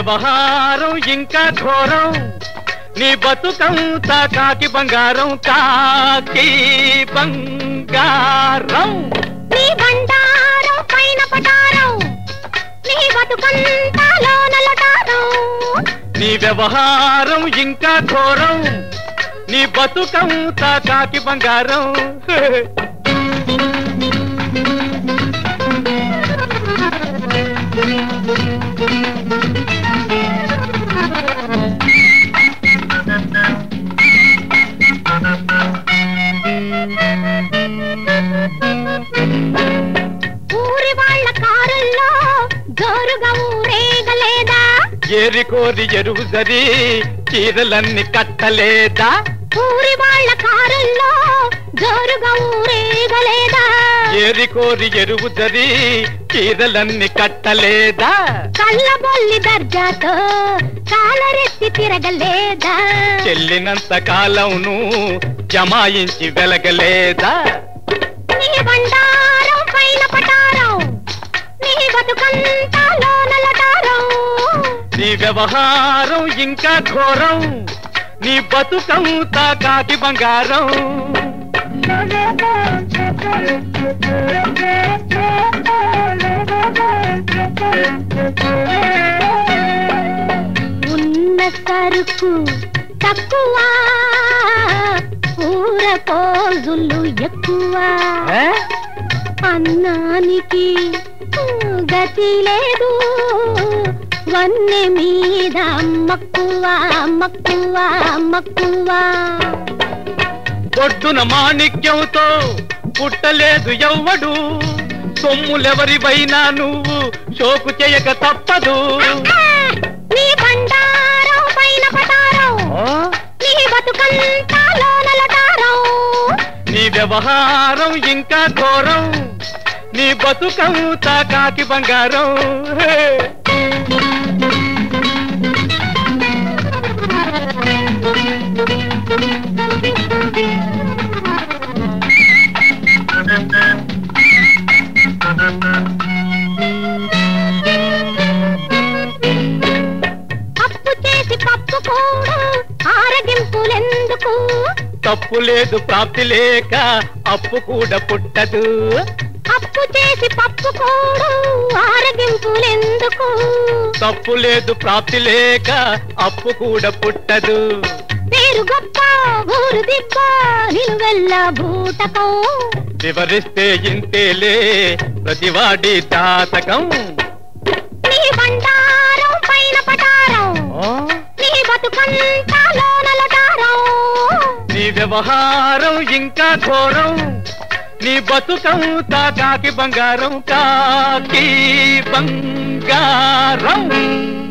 వ్యవహారం ఇంకా ఘోరం నీ బతుకంతా కాకి బంగారం కాకి బంగారం నీ బండారం పైన పటారం నీ బతుకంతా లోనలటారం నీ వ్యవహారం ఇంకా ఘోరం నీ బతుకంతా కాకి బంగారం ఊరి వాళ్ళ కారుల్లో జోరుగా ఊరేగలేదా ఏరి కోరి ఎరువు జరి చీరలన్నీ కట్టలేదా ఊరి వాళ్ళ కారుల్లో జోరుగా ఊరేగలేదా ఏరి కోరి ఎరువు జరి చీరలన్నీ కట్టలేదా కళ్ళబొల్లి దర్జాతో కాలరెత్తి తిరగలేదా చెల్లినంత కాలంను జమాయించి వెలగలేదా నీ బండారం పైన పటారం నీ బతుకంతా లోనలటారం నీ వ్యవహారం ఇంకా ఘోరం నీ బతుకంతా కాకి బంగారం ఉన్న సరుకు తక్కువ ఊర పోజులు ఎక్కువ ఏ? అన్నానికి గతి లేదు వన్నె మీద మక్కువ మక్కువ మక్కువ పొడ్డున మాణిక్యంతో పుట్టలేదు ఎవ్వడు సొమ్ములెవరివైనా నువ్వు షోకు చేయక తప్పదు నీ బండారం పైన పటారం నీ బతుకంతా లోనలటారం నీ వ్యవహారం ఇంకా ఘోరం నీ బతుకంతా కాకి బంగారం హే! అప్పు చేసి పప్పు కూడా ఆరగింపులెందుకు తప్పు లేదు ప్రాప్తి లేక అప్పు కూడా పుట్టదు అప్పు చేసి పప్పు కూడా ఆరగింపులెందుకు తప్పు లేదు ప్రాప్తి లేక అప్పు కూడా పుట్టదు పేరు గొప్ప ఊరు దిబ్బ నిలువెల్ల బూటకం వివరిస్తే ఇంతేలే ప్రతివాడి జాతకం నీ బండారం పైన పటారం నీ బతుకంతా లోనలటారం నీ వ్యవహారం ఇంకా ఘోరం నీ బతుకంతా కాకి బంగారం కాకి బంగారం